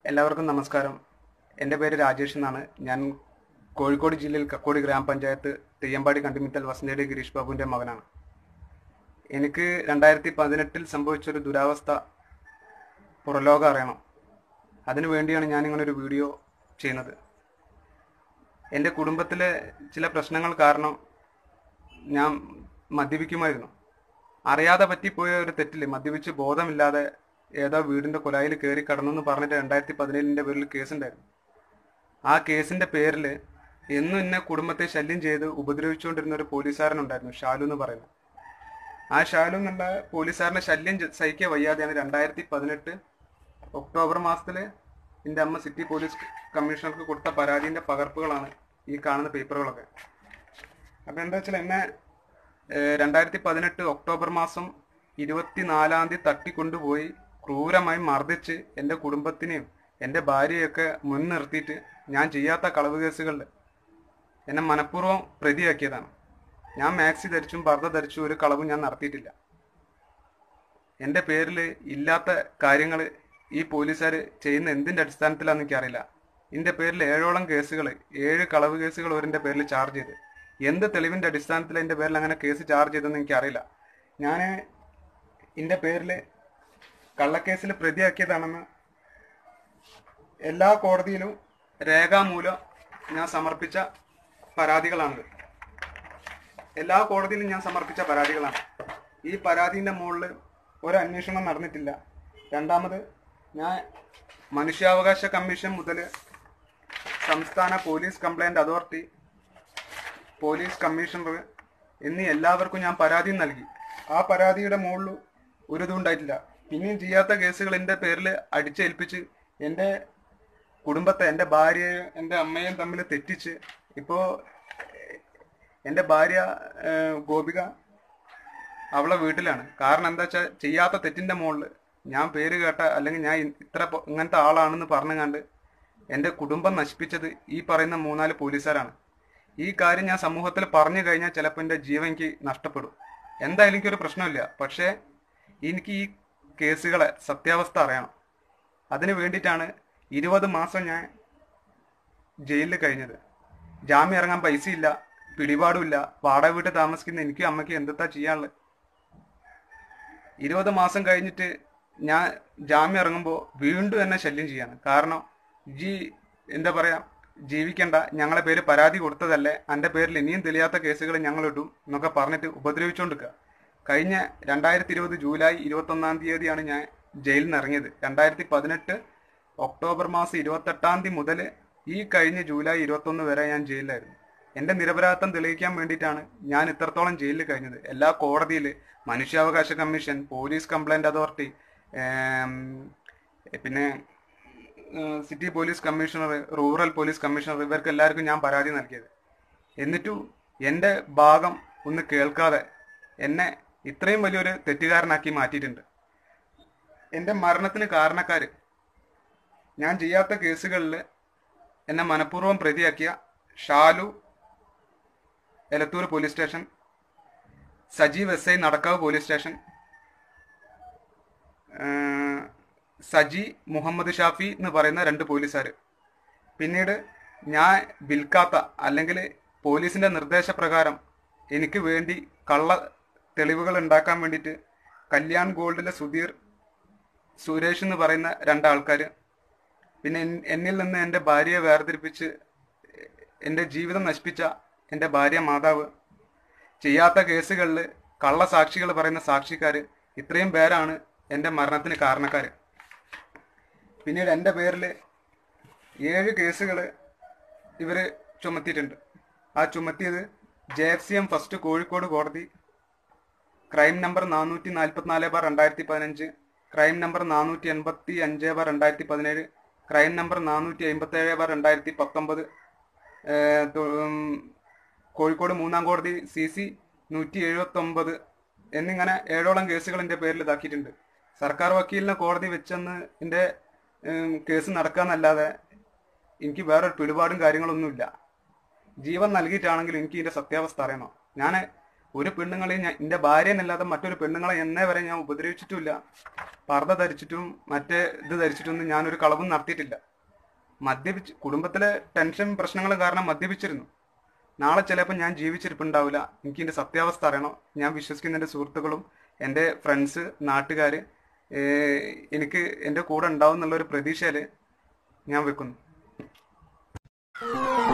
എല്ലാവർക്കും നമസ്കാരം എൻ്റെ പേര് രാജേഷ് എന്നാണ് ഞാൻ കോഴിക്കോട് ജില്ലയിൽ കക്കോടി ഗ്രാമപഞ്ചായത്ത് തെയ്യമ്പാടി കണ്ടിമിത്തൽ വസന്തയുടെ ഗിരീഷ് ബാബുവിൻ്റെ മകനാണ് എനിക്ക് രണ്ടായിരത്തി പതിനെട്ടിൽ സംഭവിച്ചൊരു ദുരാവസ്ഥ പുറലോകം അറിയണം അതിനു വേണ്ടിയാണ് ഞാൻ ഇങ്ങനെ ഒരു വീഡിയോ ചെയ്യുന്നത് എൻ്റെ കുടുംബത്തിലെ ചില പ്രശ്നങ്ങൾ കാരണം ഞാൻ മദ്യപിക്കുമായിരുന്നു അറിയാതെ പറ്റിപ്പോയ ഒരു തെറ്റിൽ മദ്യപിച്ച് ബോധമില്ലാതെ ഏതോ വീടിന്റെ കൊലായിൽ കയറി കടന്നു എന്ന് പറഞ്ഞിട്ട് രണ്ടായിരത്തി പതിനേഴിന്റെ പേരിൽ കേസുണ്ടായിരുന്നു ആ കേസിന്റെ പേരിൽ എന്നും എന്നെ കുടുംബത്തെ ശല്യം ചെയ്ത് ഉപദ്രവിച്ചുകൊണ്ടിരുന്ന ഒരു പോലീസുകാരനുണ്ടായിരുന്നു ഷാലു എന്ന് പറയുന്നത് ആ ഷാലു എന്നുള്ള പോലീസുകാരനെ ശല്യം ചെ- സഹിക്കാൻ വയ്യാതെയാണ് രണ്ടായിരത്തി പതിനെട്ട് ഒക്ടോബർ മാസത്തിൽ എൻ്റെ അമ്മ സിറ്റി പോലീസ് കമ്മീഷണർക്ക് കൊടുത്ത പരാതിന്റെ പകർപ്പുകളാണ് ഈ കാണുന്ന പേപ്പറുകളൊക്കെ അപ്പൊ എന്താ വെച്ചാൽ എന്നെ രണ്ടായിരത്തി പതിനെട്ട് ഒക്ടോബർ മാസം ഇരുപത്തിനാലാം തീയതി തട്ടിക്കൊണ്ടുപോയി ക്രൂരമായി മർദ്ദിച്ച് എൻ്റെ കുടുംബത്തിനെയും എൻ്റെ ഭാര്യയൊക്കെ മുൻനിർത്തിയിട്ട് ഞാൻ ചെയ്യാത്ത കളവ് കേസുകളിൽ എന്നെ മനഃപൂർവ്വം പ്രതിയാക്കിയതാണ് ഞാൻ മാക്സി ധരിച്ചും പർദ്ദ ധരിച്ചും ഒരു കളവും ഞാൻ നടത്തിയിട്ടില്ല എൻ്റെ പേരിൽ ഇല്ലാത്ത കാര്യങ്ങൾ ഈ പോലീസുകാർ ചെയ്യുന്ന എന്തിൻ്റെ അടിസ്ഥാനത്തിലാണെന്ന് എനിക്കറിയില്ല എൻ്റെ പേരിൽ ഏഴോളം കേസുകൾ ഏഴ് കളവ് കേസുകൾ അവരുടെ പേരിൽ ചാർജ് ചെയ്ത് എന്ത് തെളിവിൻ്റെ അടിസ്ഥാനത്തിൽ എൻ്റെ പേരിൽ അങ്ങനെ കേസ് ചാർജ് ചെയ്തെന്ന് എനിക്കറിയില്ല ഞാൻ എൻ്റെ പേരിൽ കള്ളക്കേസിൽ പ്രതിയാക്കിയതാണെന്ന് എല്ലാ കോടതിയിലും രേഖാമൂലം ഞാൻ സമർപ്പിച്ച പരാതികളാണിത് എല്ലാ കോടതിയിലും ഞാൻ സമർപ്പിച്ച പരാതികളാണ് ഈ പരാതിന്റെ മുകളിൽ ഒരു അന്വേഷണം നടന്നിട്ടില്ല രണ്ടാമത് ഞാൻ മനുഷ്യാവകാശ കമ്മീഷൻ മുതൽ സംസ്ഥാന police complaint authority police commissioner എന്നീ എല്ലാവർക്കും ഞാൻ പരാതി നൽകി ആ പരാതിയുടെ മുകളിൽ ഒരു ഇതും ഉണ്ടായിട്ടില്ല പിന്നെയും ചെയ്യാത്ത കേസുകൾ എൻ്റെ പേരിൽ അടിച്ചേൽപ്പിച്ച് എൻ്റെ കുടുംബത്തെ എൻ്റെ ഭാര്യയെയും എൻ്റെ അമ്മയെയും തമ്മിൽ തെറ്റിച്ച് ഇപ്പോൾ എൻ്റെ ഭാര്യ ഏഹ്, ഗോപിക അവളെ വീട്ടിലാണ് കാരണം എന്താ വെച്ചാൽ ചെയ്യാത്ത തെറ്റിന്റെ മുകളിൽ ഞാൻ പേര് കേട്ട അല്ലെങ്കിൽ ഞാൻ ഇത്ര പൊ- ഇങ്ങനത്തെ ആളാണെന്ന് പറഞ്ഞു കണ്ട് എൻ്റെ കുടുംബം നശിപ്പിച്ചത് ഈ പറയുന്ന മൂന്നാല് പോലീസുകാരാണ് ഈ കാര്യം ഞാൻ സമൂഹത്തിൽ പറഞ്ഞു കഴിഞ്ഞാൽ ചിലപ്പോൾ എൻ്റെ ജീവൻ എനിക്ക് നഷ്ടപ്പെടും എന്തായാലും എനിക്കൊരു പ്രശ്നമില്ല പക്ഷേ എനിക്ക് ഈ കേസുകളെ സത്യാവസ്ഥ അറിയണം അതിന് വേണ്ടിയിട്ടാണ് ഇരുപത് മാസം ഞാൻ ജയിലിൽ കഴിഞ്ഞത് ജാമ്യം ഇറങ്ങാൻ പൈസയില്ല പിടിപാടുമില്ല വാടക വീട്ടിൽ താമസിക്കുന്ന എനിക്കും അമ്മയ്ക്കും എന്തെത്താ ചെയ്യാനുള്ളത് ഇരുപത് മാസം കഴിഞ്ഞിട്ട് ഞാൻ ജാമ്യം ഇറങ്ങുമ്പോൾ വീണ്ടും എന്നെ ശല്യം ചെയ്യാണ് കാരണം ജി എന്താ പറയാ ജീവിക്കണ്ട ഞങ്ങളെ പേര് പരാതി കൊടുത്തതല്ലേ എൻ്റെ പേരിൽ ഇനിയും തെളിയാത്ത കേസുകൾ ഞങ്ങൾ ഇടും എന്നൊക്കെ പറഞ്ഞിട്ട് ഉപദ്രവിച്ചുകൊണ്ടിരിക്കുക കഴിഞ്ഞ രണ്ടായിരത്തി ഇരുപത് ജൂലൈ ഇരുപത്തൊന്നാം തീയതിയാണ് ഞാൻ ജയിലിൽ നിന്ന് ഇറങ്ങിയത് രണ്ടായിരത്തി പതിനെട്ട് ഒക്ടോബർ മാസം ഇരുപത്തെട്ടാം തീയതി മുതൽ ഈ കഴിഞ്ഞ ജൂലൈ ഇരുപത്തൊന്ന് വരെ ഞാൻ ജയിലിലായിരുന്നു എന്റെ നിരപരാധിത്വം തെളിയിക്കാൻ വേണ്ടിയിട്ടാണ് ഞാൻ ഇത്രത്തോളം ജയിലിൽ കഴിഞ്ഞത് എല്ലാ കോടതിയിൽ മനുഷ്യാവകാശ കമ്മീഷൻ പോലീസ് കംപ്ലൈന്റ് അതോറിറ്റി ഏം, പിന്നെ ഏഹ്, city police commissioner rural police commissioner ഇവർക്ക് എല്ലാവർക്കും ഞാൻ പരാതി നൽകിയത് എന്നിട്ടും എൻ്റെ ഭാഗം ഒന്ന് കേൾക്കാതെ എന്നെ ഇത്രയും വലിയൊരു തെറ്റുകാരനാക്കി മാറ്റിയിട്ടുണ്ട് എൻ്റെ മരണത്തിന് കാരണക്കാര് ഞാൻ ചെയ്യാത്ത കേസുകളിൽ എന്നെ മനഃപൂർവ്വം പ്രതിയാക്കിയ Shalu Elathur police station Sajeev S I Nadakkavu police station ഏഹ് സജി മുഹമ്മദ് ഷാഫി എന്ന് പറയുന്ന രണ്ട് പോലീസുകാർ പിന്നീട് ഞാൻ വിൽക്കാത്ത അല്ലെങ്കിൽ പോലീസിന്റെ നിർദ്ദേശപ്രകാരം എനിക്ക് വേണ്ടി കള്ള തെളിവുകൾ ഉണ്ടാക്കാൻ വേണ്ടിയിട്ട് കല്യാൺ ഗോൾഡിലെ സുധീർ സുരേഷ് എന്ന് പറയുന്ന രണ്ടാൾക്കാർ പിന്നെ എൻ- എന്നിൽ നിന്ന് എൻ്റെ ഭാര്യയെ വേർതിരിപ്പിച്ച് എൻ്റെ ജീവിതം നശിപ്പിച്ച എൻ്റെ ഭാര്യ മാതാവ് ചെയ്യാത്ത കേസുകളിൽ കള്ളസാക്ഷികൾ പറയുന്ന സാക്ഷിക്കാർ ഇത്രയും പേരാണ് എൻ്റെ മരണത്തിന് കാരണക്കാർ പിന്നീട് എൻ്റെ പേരിൽ ഏഴ് കേസുകൾ ഇവർ ചുമത്തിയിട്ടുണ്ട് ആ ചുമത്തിയത് J F C M first Kozhikode കോടതി ക്രൈം നമ്പർ നാനൂറ്റി നാൽപ്പത്തിനാല് ബാർ രണ്ടായിരത്തി പതിനഞ്ച് ക്രൈം നമ്പർ നാനൂറ്റി എൺപത്തി അഞ്ച് ബാർ രണ്ടായിരത്തി പതിനേഴ് ക്രൈം നമ്പർ നാനൂറ്റി അമ്പത്തി ഏഴ് ബാർ രണ്ടായിരത്തി പത്തൊമ്പത് ഏഹ് തു- ഉം, കോഴിക്കോട് മൂന്നാം കോടതി സി സി നൂറ്റി എഴുപത്തി ഒമ്പത് എന്നിങ്ങനെ ഏഴോളം കേസുകൾ എൻ്റെ പേരിൽ ഇതാക്കിയിട്ടുണ്ട് സർക്കാർ വക്കീലിനെ കോടതി വെച്ചെന്ന് എൻ്റെ ഉം, കേസ് നടക്കാന്നല്ലാതെ എനിക്ക് വേറൊരു പിടിപാടും കാര്യങ്ങളൊന്നുമില്ല ജീവൻ നൽകിയിട്ടാണെങ്കിലും എനിക്ക് ഇതിന്റെ സത്യാവസ്ഥ അറിയണം ഞാൻ ഒരു പെണ്ണുങ്ങളെയും ഞാൻ എൻ്റെ ഭാര്യനല്ലാതെ മറ്റൊരു പെണ്ണുങ്ങളെ എന്നെ വരെ ഞാൻ ഉപദ്രവിച്ചിട്ടുമില്ല പർദ്ദ ധരിച്ചിട്ടും മറ്റേ ഇത് ധരിച്ചിട്ടൊന്നും ഞാനൊരു കളവും നടത്തിയിട്ടില്ല മദ്യപിച്ച് കുടുംബത്തിലെ ടെൻഷൻ പ്രശ്നങ്ങളും കാരണം മദ്യപിച്ചിരുന്നു നാളെ ചിലപ്പോൾ ഞാൻ ജീവിച്ചിരിപ്പുണ്ടാവില്ല എനിക്ക് എൻ്റെ സത്യാവസ്ഥ അറിയണം ഞാൻ വിശ്വസിക്കുന്ന എൻ്റെ സുഹൃത്തുക്കളും എൻ്റെ ഫ്രണ്ട്സ് നാട്ടുകാർ എനിക്ക് എൻ്റെ കൂടെ ഉണ്ടാവും എന്നുള്ളൊരു പ്രതീക്ഷയിൽ ഞാൻ വെക്കുന്നു